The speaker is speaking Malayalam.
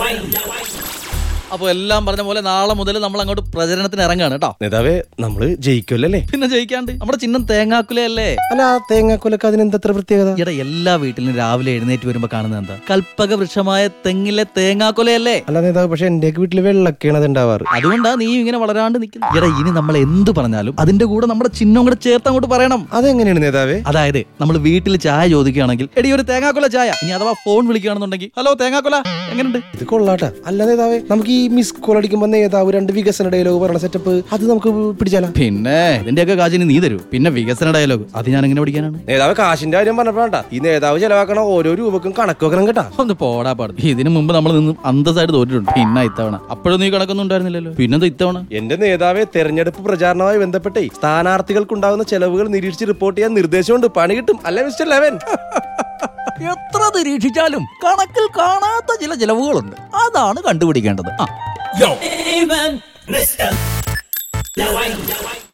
അപ്പൊ എല്ലാം പറഞ്ഞ പോലെ നാളെ മുതൽ നമ്മൾ അങ്ങോട്ട് പ്രചരണത്തിന് ഇറങ്ങാണ് കേട്ടോ നേതാവേ നമ്മള് ജയിക്കുമല്ലേ പിന്നെ ജയിക്കാണ്ട് നമ്മുടെ ചിഹ്നം തേങ്ങാക്കുലയല്ലേ അല്ല ആ തേങ്ങാക്കൊലക്ക് അതിന് എന്തത്ര പ്രത്യേകത ഇവിടെ എല്ലാ വീട്ടിലും രാവിലെ എഴുന്നേറ്റ് വരുമ്പോ കാണുന്നത് എന്താ കൽപ്പക വൃക്ഷമായ തെങ്ങിലെ തേങ്ങാക്കൊലയല്ലേ അല്ല നേതാവ് പക്ഷെ എന്റെ വീട്ടില് വെള്ളൊക്കെയാണ് അത് ഉണ്ടാവാറ് അതുകൊണ്ടാ നീ ഇങ്ങനെ വളരാണ്ട് നിൽക്കുന്നത് ഇവിടെ ഇനി നമ്മൾ എന്ത് പറഞ്ഞാലും അതിന്റെ കൂടെ നമ്മുടെ ചിഹ്നം കൂടെ ചേർത്ത് അങ്ങോട്ട് പറയണം അതെങ്ങനെയാണ് നേതാവേ അതായത് നമ്മൾ വീട്ടിൽ ചായ ചോദിക്കുകയാണെങ്കിൽ എടി ഒരു തേങ്ങാക്കൊല ചായ ഇനി അഥവാ ഫോൺ വിളിക്കുകയാണെന്നുണ്ടെങ്കിൽ ഹലോ തേങ്ങാക്കൊല എങ്ങനെയുണ്ട് ഇത് കൊള്ളാട്ടാ അല്ല നേതാവേ നമുക്ക് ഈ മിസ് കോൾ അടിക്കുമ്പോ നേതാവ് രണ്ട് വികസന ഡയലോഗ് പറഞ്ഞ സെറ്റപ്പ് അത് നമുക്ക് പിടിച്ചാലോ പിന്നെ ഇതിന്റെയൊക്കെ കാശിന് നീ തരൂ പിന്നെ വികസന ഡയലോഗ് അത് ഞാൻ എങ്ങനെ പഠിക്കാനാണ് നേതാവ് കാശിന്റെ കാര്യം പറഞ്ഞപ്പോഴാ ഈ നേതാവ് ചെലവാക്കണ ഓരോ രൂപക്കും കണക്ക് വെക്കണം കേട്ടാ ഒന്ന് പോടാ പാടും ഇതിനു മുമ്പ് നമ്മൾ നിന്ന് അന്തസ്സായിട്ട് തോറ്റിട്ടുണ്ട് പിന്നെ ഇത്തവണ അപ്പോഴും നീ കണക്കൊന്നും ഉണ്ടായിരുന്നില്ലല്ലോ പിന്നെന്താ ഇത്തവണ എന്റെ നേതാവെ തെരഞ്ഞെടുപ്പ് പ്രചാരണവുമായി ബന്ധപ്പെട്ടേ സ്ഥാനാർത്ഥികൾക്കുണ്ടാകുന്ന ചെലവുകൾ നിരീക്ഷിച്ച് റിപ്പോർട്ട് ചെയ്യാൻ നിർദ്ദേശമുണ്ട് പണി കിട്ടും അല്ലേ മിസ്റ്റർ ലെവൻ എത്ര നിരീക്ഷിച്ചാലും കണക്കിൽ കാണാത്ത ചില ചിലവുകളുണ്ട് അതാണ് കണ്ടുപിടിക്കേണ്ടത് ആ Even Mr. Lawang.